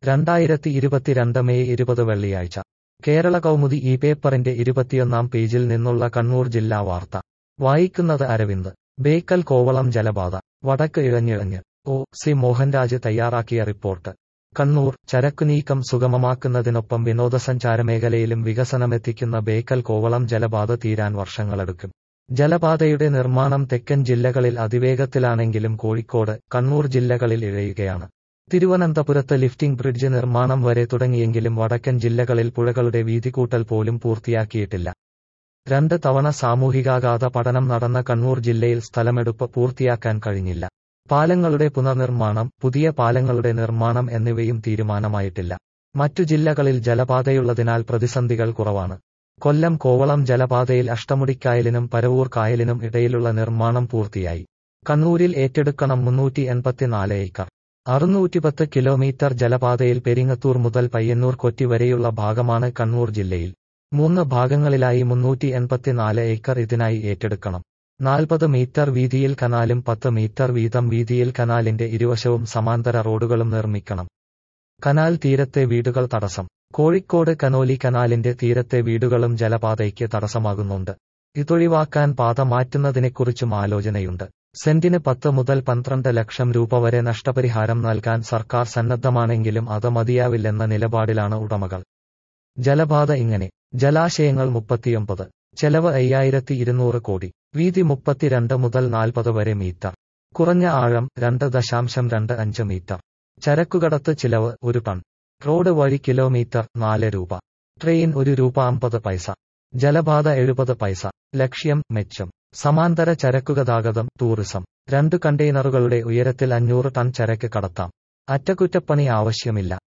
രണ്ടായിരത്തി ഇരുപത്തിരണ്ട് മെയ് ഇരുപത് വെള്ളിയാഴ്ച കേരള കൗമുദി ഈ പേപ്പറിന്റെ ഇരുപത്തിയൊന്നാം പേജിൽ നിന്നുള്ള കണ്ണൂർ ജില്ലാ വാർത്ത വായിക്കുന്നത് അരവിന്ദ് ബേക്കൽ കോവളം ജലപാത വടക്ക് ഇഴഞ്ഞിഴഞ്ഞ് ഒ സി മോഹൻരാജ് തയ്യാറാക്കിയ റിപ്പോർട്ട് കണ്ണൂർ ചരക്കുനീക്കം സുഗമമാക്കുന്നതിനൊപ്പം വിനോദസഞ്ചാര മേഖലയിലും വികസനമെത്തിക്കുന്ന ബേക്കൽ കോവളം ജലപാത തീരാൻ വർഷങ്ങളെടുക്കും ജലപാതയുടെ നിർമ്മാണം തെക്കൻ ജില്ലകളിൽ അതിവേഗത്തിലാണെങ്കിലും കോഴിക്കോട് കണ്ണൂർ ജില്ലകളിൽ ഇഴയുകയാണ് തിരുവനന്തപുരത്ത് ലിഫ്റ്റിംഗ് ബ്രിഡ്ജ് നിർമ്മാണം വരെ തുടങ്ങിയെങ്കിലും വടക്കൻ ജില്ലകളിൽ പുഴകളുടെ വീതികൂട്ടൽ പോലും പൂർത്തിയാക്കിയിട്ടില്ല രണ്ട് തവണ സാമൂഹികാഘാത പഠനം നടന്ന കണ്ണൂർ ജില്ലയിൽ സ്ഥലമെടുപ്പ് പൂർത്തിയാക്കാൻ കഴിഞ്ഞില്ല പാലങ്ങളുടെ പുനർനിർമ്മാണം പുതിയ പാലങ്ങളുടെ നിർമ്മാണം എന്നിവയും തീരുമാനമായിട്ടില്ല മറ്റു ജില്ലകളിൽ ജലപാതയുള്ളതിനാൽ പ്രതിസന്ധികൾ കുറവാണ് കൊല്ലം കോവളം ജലപാതയിൽ അഷ്ടമുടിക്കായലിനും പരവൂർ കായലിനും ഇടയിലുള്ള നിർമ്മാണം പൂർത്തിയായി കണ്ണൂരിൽ ഏറ്റെടുക്കണം മുന്നൂറ്റി എൺപത്തിനാല് ഏക്കർ അറുന്നൂറ്റിപ്പത്ത് കിലോമീറ്റർ ജലപാതയിൽ പെരിങ്ങത്തൂർ മുതൽ പയ്യന്നൂർ കൊറ്റി വരെയുള്ള ഭാഗമാണ് കണ്ണൂർ ജില്ലയിൽ മൂന്ന് ഭാഗങ്ങളിലായി മുന്നൂറ്റി എൺപത്തിനാല് ഏക്കർ ഇതിനായി ഏറ്റെടുക്കണം നാൽപ്പത് മീറ്റർ വീതിയിൽ കനാലും പത്ത് മീറ്റർ വീതം വീതിയിൽ കനാലിന്റെ ഇരുവശവും സമാന്തര റോഡുകളും നിർമ്മിക്കണം കനാൽ തീരത്തെ വീടുകൾ തടസ്സം കോഴിക്കോട് കനോലി കനാലിന്റെ തീരത്തെ വീടുകളും ജലപാതയ്ക്ക് തടസ്സമാകുന്നുണ്ട് ഇതൊഴിവാക്കാൻ പാത മാറ്റുന്നതിനെക്കുറിച്ചും ആലോചനയുണ്ട് സെന്റിന് പത്ത് മുതൽ പന്ത്രണ്ട് ലക്ഷം രൂപ വരെ നഷ്ടപരിഹാരം നൽകാൻ സർക്കാർ സന്നദ്ധമാണെങ്കിലും അത് മതിയാവില്ലെന്ന നിലപാടിലാണ് ഉടമകൾ ജലപാത ഇങ്ങനെ ജലാശയങ്ങൾ മുപ്പത്തിയൊമ്പത് ചെലവ് അയ്യായിരത്തി ഇരുന്നൂറ് കോടി വീതി മുപ്പത്തിരണ്ട് മുതൽ നാൽപ്പത് വരെ മീറ്റർ കുറഞ്ഞ ആഴം രണ്ട് ദശാംശം രണ്ട് അഞ്ച് മീറ്റർ ചരക്കുകടത്ത് ചിലവ് ഒരു ടൺ റോഡ് വഴി കിലോമീറ്റർ നാല് രൂപ ട്രെയിൻ ഒരു രൂപ അമ്പത് പൈസ ജലപാത എഴുപത് പൈസ ലക്ഷ്യം മെച്ചം സമാന്തര ചരക്കുഗതാഗതം ടൂറിസം രണ്ട് കണ്ടെയ്നറുകളുടെ ഉയരത്തിൽ അഞ്ഞൂറ് ടൺ ചരക്ക് കടത്താം അറ്റകുറ്റപ്പണി ആവശ്യമില്ല